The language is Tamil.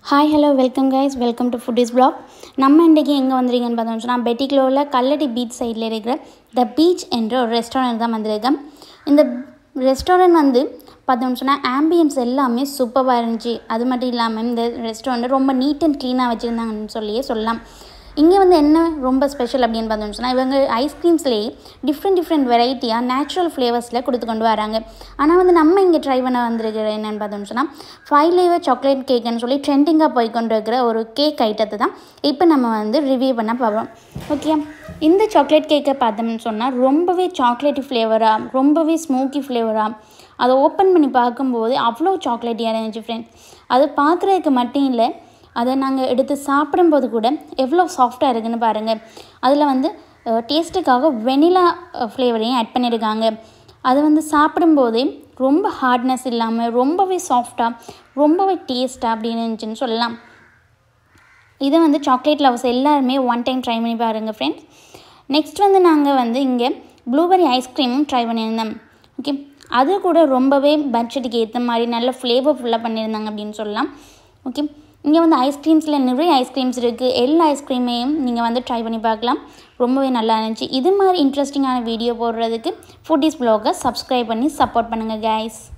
hi hello welcome guys welcome to foodies blog நம்ம இன்றைக்கி எங்கே வந்துருக்கீங்கன்னு பார்த்தோம்னு சொன்னால் பெட்டிக்லோவில் கல்லடி பீச் சைடில் இருக்கிற த பீச் என்ற ஒரு ரெஸ்டாரண்ட் தான் வந்திருக்கேன் இந்த ரெஸ்டாரண்ட் வந்து பார்த்தோம்னு சொன்னால் ஆம்பியன்ஸ் எல்லாமே சூப்பராக இருந்துச்சு அது மட்டும் இல்லாமல் இந்த ரெஸ்டாரண்ட் ரொம்ப நீட் அண்ட் க்ளீனாக வச்சுருந்தாங்கன்னு சொல்லியே சொல்லலாம் இங்கே வந்து என்ன ரொம்ப ஸ்பெஷல் அப்படின்னு பார்த்தோம்னு சொன்னால் இவங்க ஐஸ்கிரீம்ஸ்லேயே டிஃப்ரெண்ட் டிஃப்ரெண்ட் வெரைட்டியாக நேச்சுரல் ஃப்ளேவர்ஸில் கொடுத்து கொண்டு வராங்க ஆனால் வந்து நம்ம இங்கே ட்ரை பண்ண வந்திருக்கிற என்னென்னு பார்த்தோம்னு சொன்னால் ஃபைவ் லேவர் சாக்லேட் கேக்குன்னு சொல்லி ட்ரெண்டிங்காக போய் கொண்டு இருக்கிற ஒரு கேக் ஐட்டத்தை தான் இப்போ நம்ம வந்து ரிவ்யூ பண்ண போகிறோம் ஓகே இந்த சாக்லேட் கேக்கை பார்த்தோம்னு சொன்னால் ரொம்பவே சாக்லேட்டி ஃப்ளேவராக ரொம்பவே ஸ்மோக்கி ஃப்ளேவராக அதை ஓப்பன் பண்ணி பார்க்கும்போது அவ்வளோ சாக்லேட்டியாக இருந்துச்சு ஃப்ரெண்ட்ஸ் அது பார்க்குறதுக்கு மட்டும் இல்லை அதை நாங்கள் எடுத்து சாப்பிடும்போது கூட எவ்வளோ சாஃப்டாக இருக்குன்னு பாருங்கள் அதில் வந்து டேஸ்ட்டுக்காக வெனிலா ஃப்ளேவரையும் ஆட் பண்ணியிருக்காங்க அது வந்து சாப்பிடும்போதே ரொம்ப ஹார்ட்னஸ் இல்லாமல் ரொம்பவே சாஃப்டாக ரொம்பவே டேஸ்ட்டாக அப்படின்னு இருந்துச்சுன்னு சொல்லலாம் இதை வந்து சாக்லேட் லவ்ஸ் எல்லாருமே ஒன் டைம் ட்ரை பண்ணி பாருங்கள் ஃப்ரெண்ட்ஸ் நெக்ஸ்ட் வந்து நாங்கள் வந்து இங்கே ப்ளூபெரி ஐஸ்கிரீமும் ட்ரை பண்ணியிருந்தோம் ஓகே அது கூட ரொம்பவே பட்ஜெட்டுக்கு ஏற்ற மாதிரி நல்ல ஃப்ளேவர்ஃபுல்லாக பண்ணியிருந்தாங்க அப்படின்னு சொல்லலாம் ஓகே இங்கே வந்து ஐஸ்கிரீம்ஸில் நிறைய ஐஸ்கிரீம்ஸ் இருக்குது எல்லா ஐஸ்கிரீமையும் நீங்கள் வந்து ட்ரை பண்ணி பார்க்கலாம் ரொம்பவே நல்லா இருந்துச்சு இது மாதிரி இன்ட்ரெஸ்டிங்கான வீடியோ போடுறதுக்கு ஃபுட்டிஸ் ப்ளாகை சப்ஸ்கிரைப் பண்ணி சப்போர்ட் பண்ணுங்கள் கைஸ்